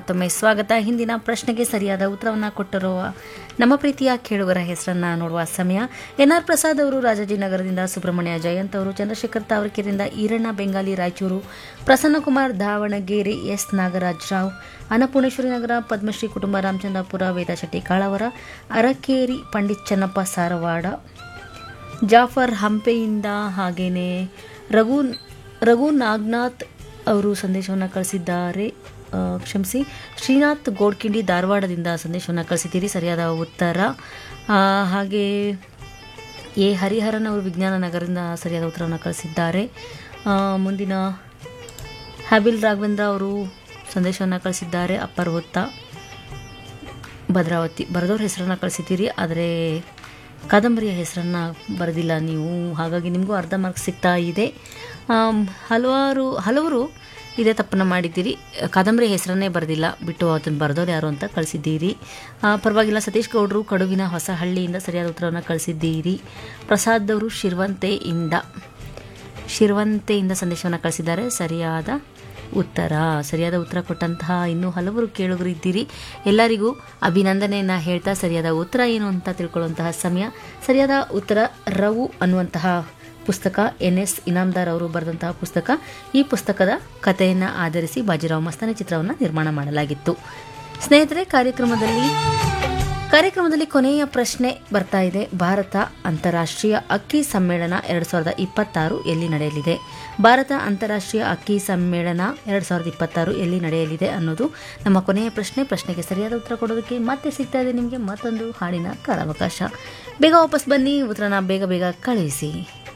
ಮತ್ತೊಮ್ಮೆ ಸ್ವಾಗತ ಹಿಂದಿನ ಪ್ರಶ್ನೆಗೆ ಸರಿಯಾದ ಉತ್ತರವನ್ನು ಕೊಟ್ಟಿರುವ ನಮ್ಮ ಪ್ರೀತಿಯ ಕೇಳುಗರ ಹೆಸರನ್ನ ನೋಡುವ ಸಮಯ ಎನ್ ಆರ್ ಪ್ರಸಾದ್ ಅವರು ರಾಜಾಜಿನಗರದಿಂದ ಸುಬ್ರಹ್ಮಣ್ಯ ಜಯಂತ್ ಅವರು ಚಂದ್ರಶೇಖರ್ ತಾವರ್ಕೆರೆಯಿಂದ ಈರಣ್ಣ ಬೆಂಗಾಲಿ ರಾಯಚೂರು ಪ್ರಸನ್ನಕುಮಾರ್ ದಾವಣಗೆರೆ ಎಸ್ ನಾಗರಾಜ್ ರಾವ್ ಅನ್ನಪೂರ್ಣೇಶ್ವರಿ ನಗರ ಪದ್ಮಶ್ರೀ ಕುಟುಂಬ ರಾಮಚಂದ್ರಪುರ ವೇದಾ ಶೆಟ್ಟಿ ಕಾಳವರ ಅರಕೇರಿ ಪಂಡಿತ್ ಚನ್ನಪ್ಪ ಸಾರವಾಡ ಜಾಫರ್ ಹಂಪೆಯಿಂದ ಹಾಗೇನೆ ರಘು ರಘು ನಾಗ್ನಾಥ್ ಅವರು ಸಂದೇಶವನ್ನು ಕಳಿಸಿದ್ದಾರೆ ಆ, ಕ್ಷಮಿಸಿ ಶ್ರೀನಾಥ್ ಗೋಡ್ಕಿಂಡಿ ಧಾರವಾಡದಿಂದ ಸಂದೇಶವನ್ನು ಕಳಿಸಿದ್ದೀರಿ ಸರಿಯಾದ ಉತ್ತರ ಆ, ಹಾಗೆ ಎ ಹರಿಹರನ್ ಅವರು ವಿಜ್ಞಾನ ನಗರದಿಂದ ಸರಿಯಾದ ಉತ್ತರವನ್ನು ಕಳಿಸಿದ್ದಾರೆ ಆ, ಮುಂದಿನ ಹ್ಯಾಬಿಲ್ ರಾಘವೇಂದ್ರ ಅವರು ಸಂದೇಶವನ್ನು ಕಳಿಸಿದ್ದಾರೆ ಅಪ್ಪರ್ ಹೊತ್ತ ಭದ್ರಾವತಿ ಬರೆದವ್ರ ಹೆಸರನ್ನು ಕಳಿಸಿದ್ದೀರಿ ಆದರೆ ಕಾದಂಬರಿಯ ಹೆಸರನ್ನು ಬರೆದಿಲ್ಲ ನೀವು ಹಾಗಾಗಿ ನಿಮಗೂ ಅರ್ಧ ಮಾರ್ಕ್ ಸಿಗ್ತಾ ಇದೆ ಆಮ್, ಹಲವಾರು ಹಲವರು ಇದೇ ತಪ್ಪನ್ನು ಮಾಡಿದ್ದೀರಿ ಕಾದಂಬರಿ ಹೆಸರನ್ನೇ ಬರೆದಿಲ್ಲ ಬಿಟ್ಟು ಅದನ್ನು ಬರೆದವ್ರು ಯಾರು ಅಂತ ಕಳಿಸಿದ್ದೀರಿ ಆ, ಪರವಾಗಿಲ್ಲ ಸತೀಶ್ ಗೌಡರು ಕಡುವಿನ ಹೊಸ ಹಳ್ಳಿಯಿಂದ ಸರಿಯಾದ ಉತ್ತರವನ್ನು ಕಳಿಸಿದ್ದೀರಿ ಪ್ರಸಾದ್ ಅವರು ಶಿರ್ವಂತೆಯಿಂದ ಶಿರ್ವಂತೆಯಿಂದ ಸಂದೇಶವನ್ನು ಕಳಿಸಿದ್ದಾರೆ ಸರಿಯಾದ ಉತ್ತರ ಸರಿಯಾದ ಉತ್ತರ ಕೊಟ್ಟಂತಹ ಇನ್ನೂ ಹಲವರು ಕೇಳುಗರು ಇದ್ದೀರಿ ಎಲ್ಲರಿಗೂ ಅಭಿನಂದನೆಯನ್ನು ಹೇಳ್ತಾ ಸರಿಯಾದ ಉತ್ತರ ಏನು ಅಂತ ತಿಳ್ಕೊಳ್ಳುವಂತಹ ಸಮಯ ಸರಿಯಾದ ಉತ್ತರ ರವು ಅನ್ನುವಂತಹ ಪುಸ್ತಕ ಎನ್ ಎಸ್ ಇನಾಮ್ದಾರ್ ಅವರು ಬರೆದಂತಹ ಪುಸ್ತಕ ಈ ಪುಸ್ತಕದ ಕಥೆಯನ್ನು ಆಧರಿಸಿ ಬಾಜಿರಾವ್ ಮಸ್ತಾನಿ ಚಿತ್ರವನ್ನು ನಿರ್ಮಾಣ ಮಾಡಲಾಗಿತ್ತು ಸ್ನೇಹಿತರೆ ಕಾರ್ಯಕ್ರಮದಲ್ಲಿ ಕಾರ್ಯಕ್ರಮದಲ್ಲಿ ಕೊನೆಯ ಪ್ರಶ್ನೆ ಬರ್ತಾ ಇದೆ ಭಾರತ ಅಂತಾರಾಷ್ಟ್ರೀಯ ಅಕ್ಕಿ ಸಮ್ಮೇಳನ ಎರಡು ಸಾವಿರದ ಇಪ್ಪತ್ತಾರು ಎಲ್ಲಿ ನಡೆಯಲಿದೆ ಭಾರತ ಅಂತಾರಾಷ್ಟ್ರೀಯ ಅಕ್ಕಿ ಸಮ್ಮೇಳನ ಎರಡು ಸಾವಿರದ ಇಪ್ಪತ್ತಾರು ಎಲ್ಲಿ ನಡೆಯಲಿದೆ ಅನ್ನೋದು ನಮ್ಮ ಕೊನೆಯ ಪ್ರಶ್ನೆ ಪ್ರಶ್ನೆಗೆ ಸರಿಯಾದ ಉತ್ತರ ಕೊಡೋದಕ್ಕೆ ಮತ್ತೆ ಸಿಗ್ತಾ ಇದೆ ನಿಮಗೆ ಮತ್ತೊಂದು ಹಾಡಿನ ಕಾಲಾವಕಾಶ ಬೇಗ ವಾಪಸ್ ಬನ್ನಿ ಉತ್ತರನ ಬೇಗ ಬೇಗ ಕಳುಹಿಸಿ